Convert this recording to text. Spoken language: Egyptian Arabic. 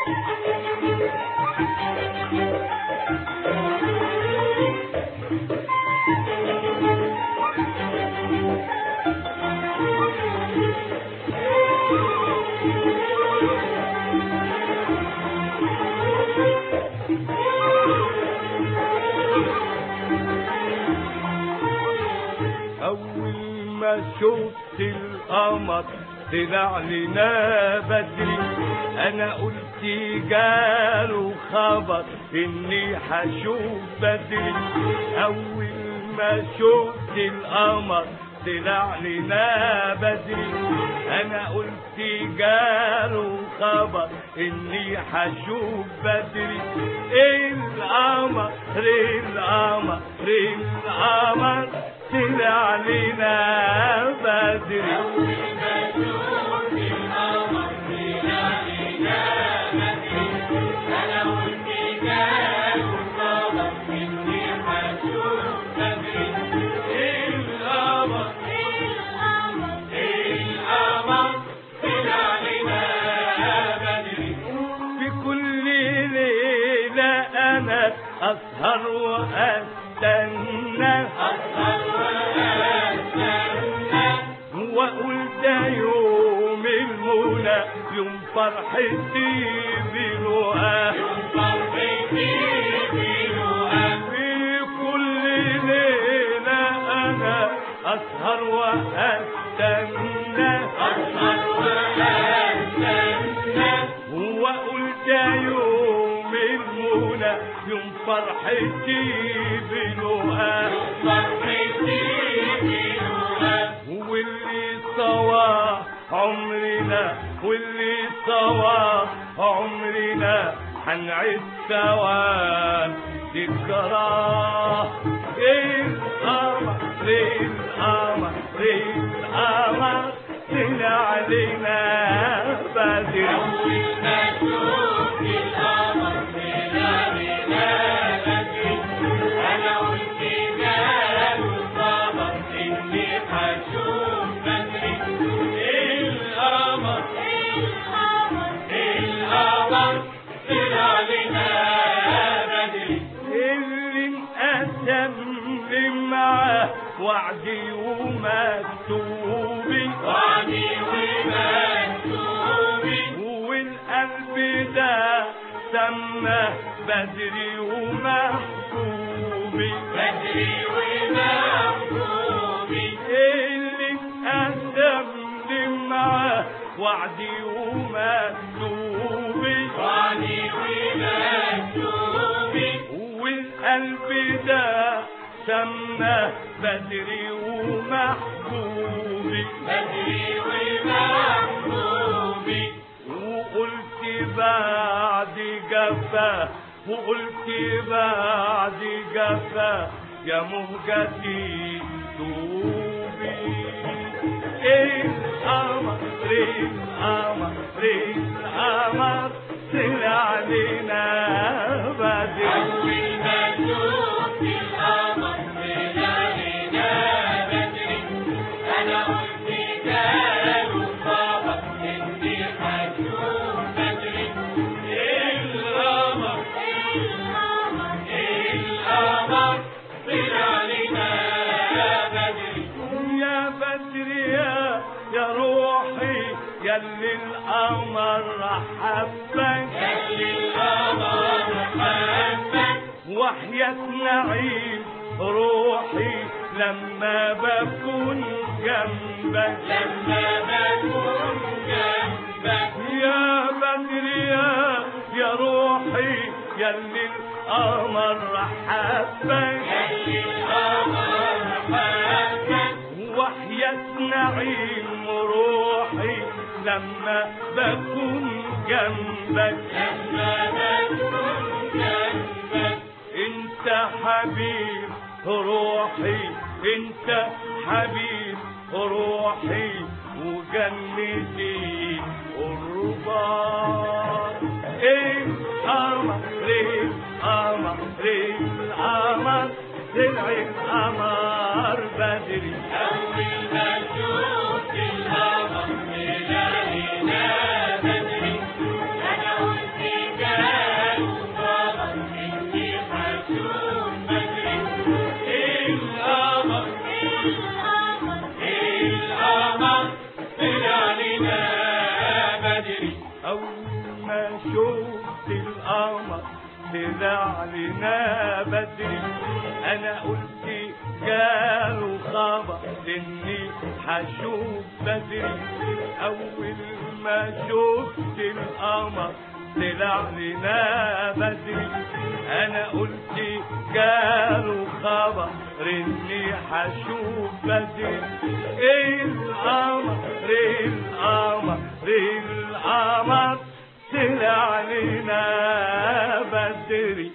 أول ما شفت القمر طلع لنا بدري أنا قلت جاله خبر إني هشوف بدري أول ما شفت القمر طلع لنا بدري أنا قلت جاله خبر إني هشوف بدري القمر القمر القمر طلع لنا بدري القمر القمر طلع لنا بدري في كل ليلة أنا أسهر وأستنى وأقول ده يوم المنى يوم فرحتي برؤاه في كل ليلة أنا أسهر وأستنى وأقول ده يوم المنى يوم فرحتي بلقاه واللي سوا عمرنا واللي سوا عمرنا هنعيش سوا ذكرى القمر القمر القمر طلع علينا بدري القمر القمر طلع علينا بدري اللي انقسم لي معاه وعدي ومكتوبي والقلب ده سماه بدري ومحبوبي اللي انقسم لي معاه وعدي ومكتوبي والقلب ده سماه بدري ومحبوبي وقلت بعد جفا وقلت بعد جفا يا مهجتي توبي القمر القمر القمر طلع علينا بدري القمر القمر طلع علينا بدري يا بدري يا يا روحي يا اللي القمر حبك وحياة نعيم روحي لما بكون جنبك يا بدري يا يا روحي يا اللي القمر حبك وحياة نعيم روحي لما بكون جنبك انت حبيب روحي انت حبيب روحي وجنتي قربان ايه قمر ليه قمر ليه قمر طلع القمر بدري لنا بدري أول ما شفت القمر طلع لنا بدري أنا قلت جاله خبر إني هشوف بدري أول ما شفت القمر طلع لنا بدري أنا قلت جاله خبر إني هشوف بدري إيه القمر إيه القمر إيه القمر طلع لنا بدري